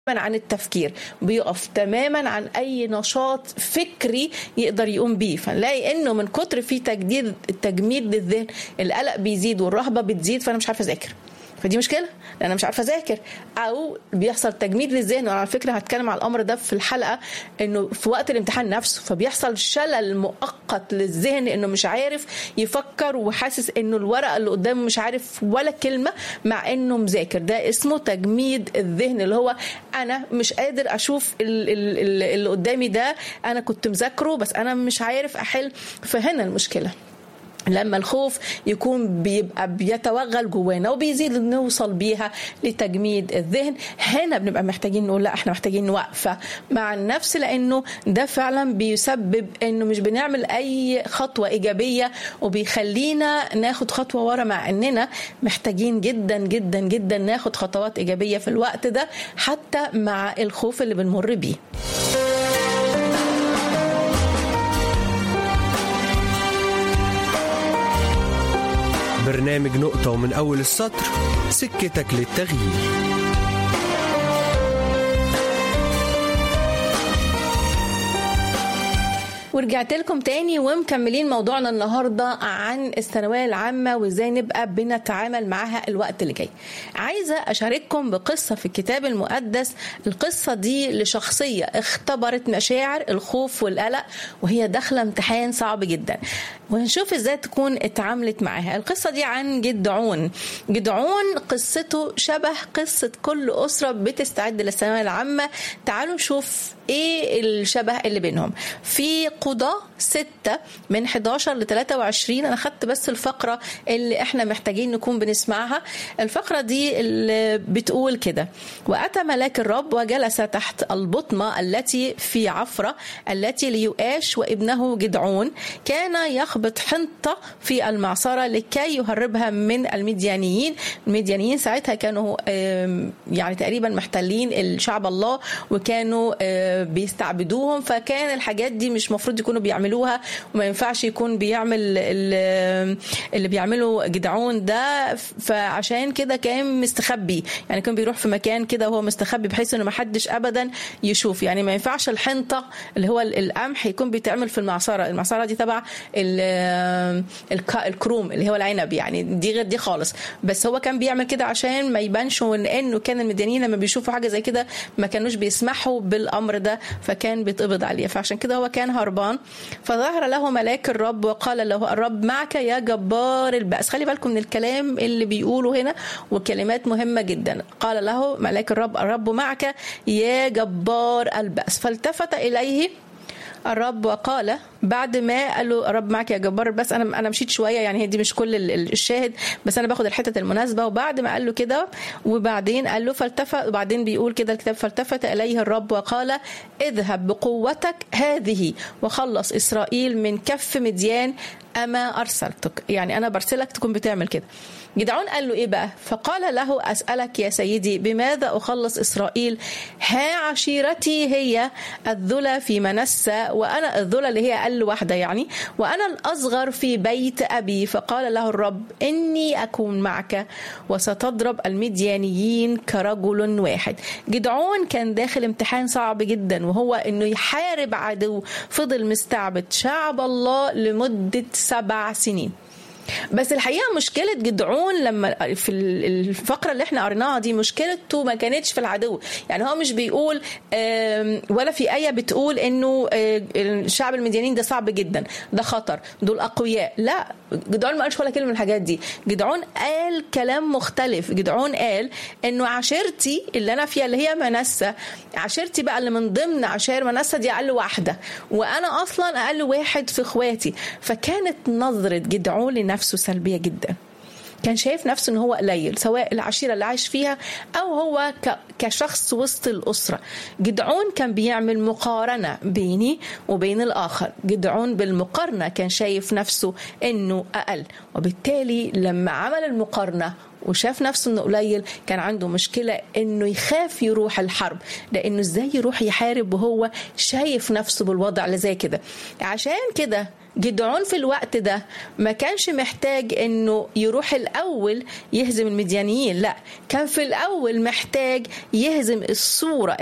عن التفكير بيقف تماما عن اي نشاط فكري يقدر يقوم بيه فنلاقي انه من كتر في تجديد التجميد للذهن القلق بيزيد والرهبه بتزيد فانا مش عارفه اذاكر فدي مشكله لان انا مش عارفه اذاكر او بيحصل تجميد للذهن وانا على فكره هتكلم على الامر ده في الحلقه انه في وقت الامتحان نفسه فبيحصل شلل مؤقت للذهن انه مش عارف يفكر وحاسس انه الورقه اللي قدامه مش عارف ولا كلمه مع انه مذاكر ده اسمه تجميد الذهن اللي هو انا مش قادر اشوف ال- ال- ال- اللي قدامي ده انا كنت مذاكره بس انا مش عارف احل فهنا المشكله لما الخوف يكون بيبقى بيتوغل جوانا وبيزيد نوصل بيها لتجميد الذهن هنا بنبقى محتاجين نقول لا احنا محتاجين وقفه مع النفس لانه ده فعلا بيسبب انه مش بنعمل اي خطوه ايجابيه وبيخلينا ناخد خطوه ورا مع اننا محتاجين جدا جدا جدا ناخد خطوات ايجابيه في الوقت ده حتى مع الخوف اللي بنمر بيه برنامج نقطة ومن أول السطر سكتك للتغيير ورجعت لكم تاني ومكملين موضوعنا النهارده عن الثانويه العامه وازاي نبقى بنتعامل معاها الوقت اللي جاي. عايزه اشارككم بقصه في الكتاب المقدس، القصه دي لشخصيه اختبرت مشاعر الخوف والقلق وهي داخله امتحان صعب جدا. وهنشوف ازاي تكون اتعاملت معاها. القصه دي عن جدعون. جدعون قصته شبه قصه كل اسره بتستعد للثانويه العامه. تعالوا نشوف ايه الشبه اللي بينهم. في قضاة ستة من 11 ل 23 أنا خدت بس الفقرة اللي إحنا محتاجين نكون بنسمعها الفقرة دي اللي بتقول كده وأتى ملاك الرب وجلس تحت البطمة التي في عفرة التي ليؤاش وابنه جدعون كان يخبط حنطة في المعصرة لكي يهربها من المديانيين المديانيين ساعتها كانوا آم، يعني تقريبا محتلين الشعب الله وكانوا آه، بيستعبدوهم فكان الحاجات دي مش مفروض يكونوا بيعملوها وما ينفعش يكون بيعمل ال- اللي بيعمله جدعون ده فعشان كده كان مستخبي يعني كان بيروح في مكان كده وهو مستخبي بحيث انه ما حدش ابدا يشوف يعني ما ينفعش الحنطه اللي هو القمح يكون بيتعمل في المعصره المعصره دي تبع ال- الك- الكروم اللي هو العنب يعني دي غير دي خالص بس هو كان بيعمل كده عشان ما يبانش وان انه كان المديانين لما بيشوفوا حاجه زي كده ما كانوش بيسمحوا بالامر ده فكان بيتقبض عليه فعشان كده هو كان هربان فظهر له ملاك الرب وقال له الرب معك يا جبار البأس خلي بالكم من الكلام اللي بيقوله هنا وكلمات مهمة جدا قال له ملاك الرب الرب معك يا جبار البأس فالتفت إليه الرب وقال بعد ما قال له الرب معك يا جبار بس انا انا مشيت شويه يعني هي دي مش كل ال- ال- الشاهد بس انا باخد الحته المناسبه وبعد ما قال له كده وبعدين قال له فالتفت وبعدين بيقول كده الكتاب فالتفت اليه الرب وقال اذهب بقوتك هذه وخلص اسرائيل من كف مديان اما ارسلتك يعني انا برسلك تكون بتعمل كده جدعون قال له ايه بقى فقال له اسالك يا سيدي بماذا اخلص اسرائيل ها عشيرتي هي الذلى في منسى وانا الذلى اللي هي اقل واحده يعني وانا الاصغر في بيت ابي فقال له الرب اني اكون معك وستضرب المديانيين كرجل واحد جدعون كان داخل امتحان صعب جدا وهو انه يحارب عدو فضل مستعبد شعب الله لمده سبع سنين بس الحقيقه مشكله جدعون لما في الفقره اللي احنا قريناها دي مشكلته ما كانتش في العدو يعني هو مش بيقول آم، ولا في ايه بتقول انه آه، الشعب المديانين ده صعب جدا ده خطر دول اقوياء لا جدعون ما قالش ولا كلمه من الحاجات دي جدعون قال كلام مختلف جدعون قال انه عشيرتي اللي انا فيها اللي هي منسى عشيرتي بقى اللي من ضمن عشائر منسى دي اقل واحده وانا اصلا اقل واحد في اخواتي فكانت نظره جدعون لنفسه سلبيه جدا كان شايف نفسه ان هو قليل سواء العشيره اللي عايش فيها او هو ك- كشخص وسط الاسره جدعون كان بيعمل مقارنه بيني وبين الاخر جدعون بالمقارنه كان شايف نفسه انه اقل وبالتالي لما عمل المقارنه وشاف نفسه انه قليل كان عنده مشكله انه يخاف يروح الحرب لانه ازاي يروح يحارب وهو شايف نفسه بالوضع اللي زي كده عشان كده جدعون في الوقت ده ما كانش محتاج انه يروح الاول يهزم المديانيين لا كان في الاول محتاج يهزم الصوره